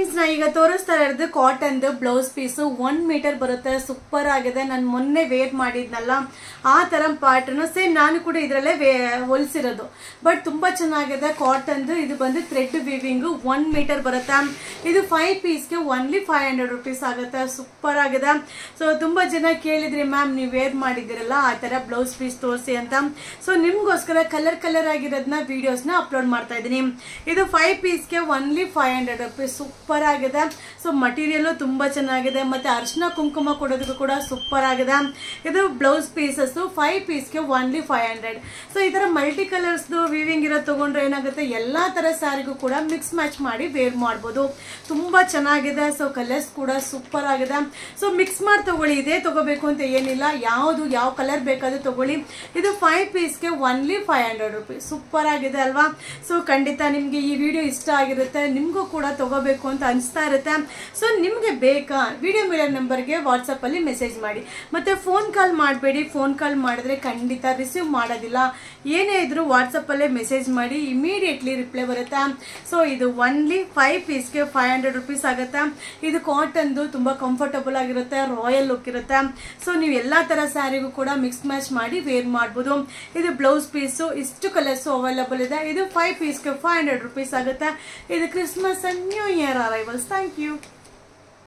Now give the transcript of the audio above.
friends ನಾ ಈಗ ತೋರಿಸ್ತಾ ಇರೋದು cotton blouse piece one meter ಬರುತ್ತೆ ಸೂಪರ್ ಆಗಿದೆ ನಾನು ಮೊನ್ನೆ ವೇರ್ ಮಾಡಿದ್ನಲ್ಲ ಆ ತರ ಪ್ಯಾಟರ್ನ್ ಸೇಮ್ ನಾನು ಕೂಡ ಇದರಲ್ಲೇ ವೇ ಹೊಲಿಸಿರೋದು ಬಟ್ ತುಂಬಾ ಚೆನ್ನಾಗಿದೆ ಕಾಟನ್ ಇದು ಬಂದು ಥ್ರೆಡ್ ವಿವಿಂಗ್ ಒನ್ ಮೀಟರ್ ಬರುತ್ತೆ ಇದು ಫೈವ್ ಪೀಸ್ಗೆ ಒನ್ಲಿ ಫೈವ್ ಹಂಡ್ರೆಡ್ ರುಪೀಸ್ ಆಗುತ್ತೆ ಸೂಪರ್ ಆಗಿದೆ ಸೊ ತುಂಬಾ ಜನ ಕೇಳಿದ್ರಿ ಮ್ಯಾಮ್ ನೀವು ವೇರ್ ಮಾಡಿದಿರಲ್ಲ ಆ ತರ ಬ್ಲೌಸ್ ಪೀಸ್ ತೋರಿಸಿ ಅಂತ ಸೊ ನಿಮ್ಗೋಸ್ಕರ ಕಲರ್ ಕಲರ್ ಆಗಿರೋದನ್ನ ವಿಡಿಯೋಸ್ನ ಅಪ್ಲೋಡ್ ಮಾಡ್ತಾ ಇದ್ದೀನಿ ಇದು ಫೈವ್ ಪೀಸ್ಗೆ only five hundred rupees super ಆಗಿದೆ ಸೊ ಮಟೀರಿಯಲ್ ತುಂಬಾ ಚೆನ್ನಾಗಿದೆ ಮತ್ತೆ ಅರ್ಶಿನ ಕುಂಕುಮ ಕೊಡೋದಕ್ಕೂ ಕೂಡ ಸೂಪರ್ ಆಗಿದೆ ಇದು ಬ್ಲೌಸ್ ಪೀಸಸ್ ಫೈವ್ ಪೀಸ್ಗೆ ಒನ್ಲಿ ಫೈವ್ ಹಂಡ್ರೆಡ್ ಸೊ ಈ ತರ ಮಲ್ಟಿ ಕಲರ್ಸ್ ವಿವಿಂಗ್ ಇರೋ ತಗೊಂಡ್ರೆ ಏನಾಗುತ್ತೆ ಎಲ್ಲಾ ತರ ಸ್ಯಾರಿಗೂ ಕೂಡ ಮಿಕ್ಸ್ ಮ್ಯಾಚ್ ಮಾಡಿ ವೇರ್ ಮಾಡ್ಬೋದು ತುಂಬಾ ಚೆನ್ನಾಗಿದೆ ಸೊ ಕಲರ್ಸ್ ಕೂಡ ಸೂಪರ್ ಆಗಿದೆ ಸೊ ಮಿಕ್ಸ್ ಮಾಡಿ ತಗೊಳ್ಳಿ ಇದೇ ತಗೋಬೇಕು ಅಂತ ಏನಿಲ್ಲ ಯಾವುದು ಯಾವ ಕಲರ್ ಬೇಕಾದ್ರೂ ತಗೊಳ್ಳಿ ಇದು ಫೈವ್ ಪೀಸ್ಗೆ only five hundred rupees super ಆಗಿದೆ ಅಲ್ವಾ ಸೊ ಖಂಡಿತ ನಿಮ್ಗೆ ಈ ವಿಡಿಯೋ ಇಷ್ಟ ಆಗಿರುತ್ತೆ ನಿಮ್ಗೂ ಕೂಡ ತಗೋಬೇಕು ಅಂತ ಅನಿಸ್ತಾ ಇರುತ್ತೆ ಸೊ ನಿಮ್ಗೆ ಬೇಕಾ ವಿಡಿಯೋ ಮೇಲೆ ನಂಬರ್ಗೆ ವಾಟ್ಸಪ್ ಅಲ್ಲಿ ಮೆಸೇಜ್ ಮಾಡಿ ಮತ್ತೆ ಫೋನ್ ಕಾಲ್ ಮಾಡಬೇಡಿ ಫೋನ್ ಕಾಲ್ ಮಾಡಿದ್ರೆ ಖಂಡಿತ ರಿಸೀವ್ ಮಾಡೋದಿಲ್ಲ ಏನೇ ಇದ್ರು ವಾಟ್ಸಪ್ ಅಲ್ಲೇ ಮೆಸೇಜ್ ಮಾಡಿ ಇಮಿಡಿಯೇಟ್ಲಿ ರಿಪ್ಲೈ ಬರುತ್ತೆ ಸೊ ಇದು ಒನ್ಲಿ ಫೈವ್ ಪೀಸ್ಗೆ ಫೈವ್ ಹಂಡ್ರೆಡ್ ರುಪೀಸ್ ಆಗುತ್ತೆ ಇದು ಕಾಟನ್ದು ತುಂಬಾ ಕಂಫರ್ಟಬಲ್ ಆಗಿರುತ್ತೆ ರಾಯಲ್ ಲುಕ್ ಇರುತ್ತೆ ಸೊ ನೀವು ಎಲ್ಲಾ ತರ ಸ್ಯಾರಿಗೂ ಕೂಡ ಮಿಕ್ಸ್ ಮ್ಯಾಚ್ ಮಾಡಿ ವೇರ್ ಮಾಡ್ಬೋದು ಇದು ಬ್ಲೌಸ್ ಪೀಸು ಇಷ್ಟು ಕಲರ್ಸ್ ಅವೈಲಬಲ್ ಇದೆ ಇದು ಫೈವ್ ಪೀಸ್ಗೆ ಫೈವ್ ಹಂಡ್ರೆಡ್ ರುಪೀಸ್ ಆಗುತ್ತೆ ಇದು Christmas and new year arrivals thank you